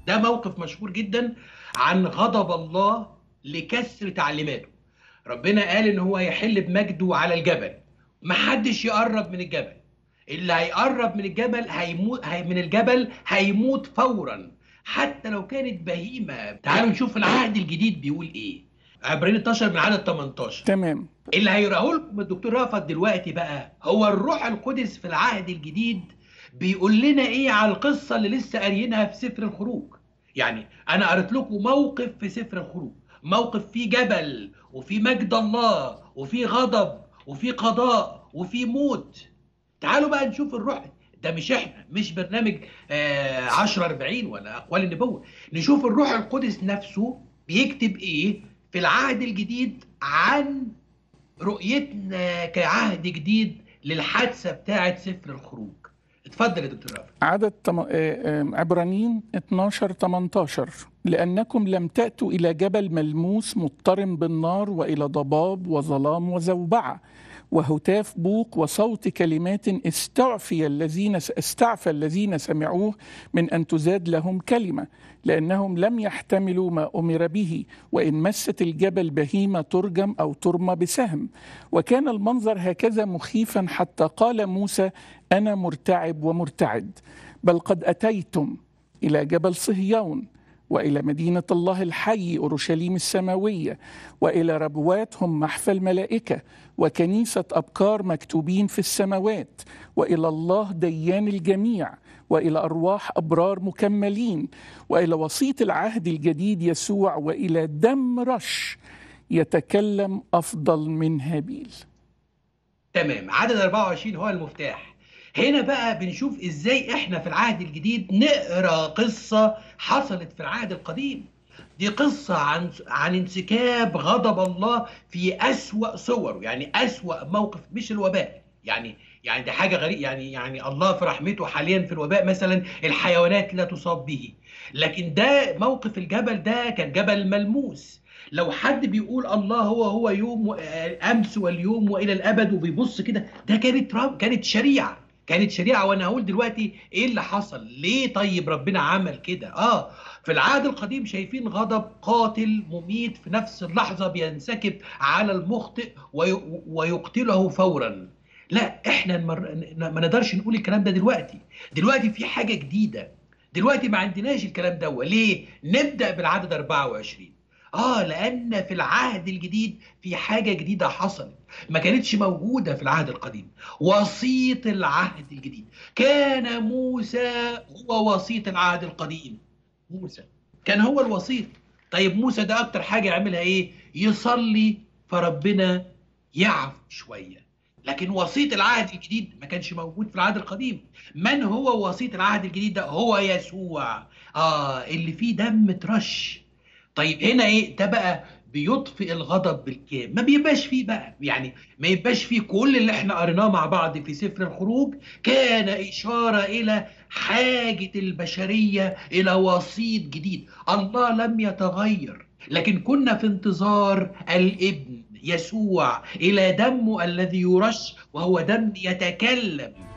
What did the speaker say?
ده موقف مشهور جدا عن غضب الله لكسر تعليماته ربنا قال ان هو يحل بمجده على الجبل محدش يقرب من الجبل اللي هيقرب من الجبل هيموت هي من الجبل هيموت فورا حتى لو كانت بهيمه تعالوا نشوف العهد الجديد بيقول ايه عبرين 12 من عدد 18 تمام اللي هيقراه لكم الدكتور رافت دلوقتي بقى هو الروح القدس في العهد الجديد بيقول لنا ايه على القصه اللي لسه قاريينها في سفر الخروج يعني انا قريت لكم موقف في سفر الخروج موقف فيه جبل وفيه مجد الله وفيه غضب وفيه قضاء وفيه موت تعالوا بقى نشوف الروح ده مش احنا مش برنامج آه 10 40 ولا اقوال النبوه نشوف الروح القدس نفسه بيكتب ايه في العهد الجديد عن رؤيتنا كعهد جديد للحادثه بتاعه سفر الخروج اتفضل يا دكتور رافع عدد تم... آه، آه، عبرانيين 12 18 لأنكم لم تأتوا إلى جبل ملموس مضطرم بالنار وإلى ضباب وظلام وزوبعة وهتاف بوق وصوت كلمات استعفي الذين استعفى الذين سمعوه من أن تزاد لهم كلمة لأنهم لم يحتملوا ما أمر به وإن مست الجبل بهيمة ترجم أو ترمى بسهم وكان المنظر هكذا مخيفا حتى قال موسى أنا مرتعب ومرتعد بل قد أتيتم إلى جبل صهيون والى مدينه الله الحي اورشليم السماويه والى ربوات هم محفى الملائكه وكنيسه ابكار مكتوبين في السماوات والى الله ديان الجميع والى ارواح ابرار مكملين والى وسيط العهد الجديد يسوع والى دم رش يتكلم افضل من هابيل تمام عدد 24 هو المفتاح هنا بقى بنشوف ازاي احنا في العهد الجديد نقرا قصه حصلت في العهد القديم دي قصة عن عن انسكاب غضب الله في أسوأ صوره يعني أسوأ موقف مش الوباء يعني يعني دي حاجة غريبة يعني يعني الله في رحمته حاليا في الوباء مثلا الحيوانات لا تصاب به لكن ده موقف الجبل ده كان جبل ملموس لو حد بيقول الله هو هو يوم و- امس واليوم والى الابد وبيبص كده ده كانت رب كانت شريعه كانت شريعه وانا هقول دلوقتي ايه اللي حصل ليه طيب ربنا عمل كده اه في العهد القديم شايفين غضب قاتل مميت في نفس اللحظه بينسكب على المخطئ وي- ويقتله فورا لا احنا المر... ما نقدرش نقول الكلام ده دلوقتي دلوقتي في حاجه جديده دلوقتي ما عندناش الكلام ده ليه نبدا بالعدد 24 اه لان في العهد الجديد في حاجه جديده حصلت ما كانتش موجوده في العهد القديم وسيط العهد الجديد كان موسى هو وسيط العهد القديم موسى كان هو الوسيط طيب موسى ده اكتر حاجه يعملها ايه يصلي فربنا يعفو شويه لكن وسيط العهد الجديد ما كانش موجود في العهد القديم من هو وسيط العهد الجديد ده هو يسوع اه اللي فيه دم ترش طيب هنا ايه ده بقى بيطفئ الغضب بالكامل ما بيبقاش فيه بقى يعني ما يبقاش فيه كل اللي احنا قريناه مع بعض في سفر الخروج كان إشارة إلى حاجة البشرية إلى وسيط جديد الله لم يتغير لكن كنا في انتظار الابن يسوع إلى دمه الذي يرش وهو دم يتكلم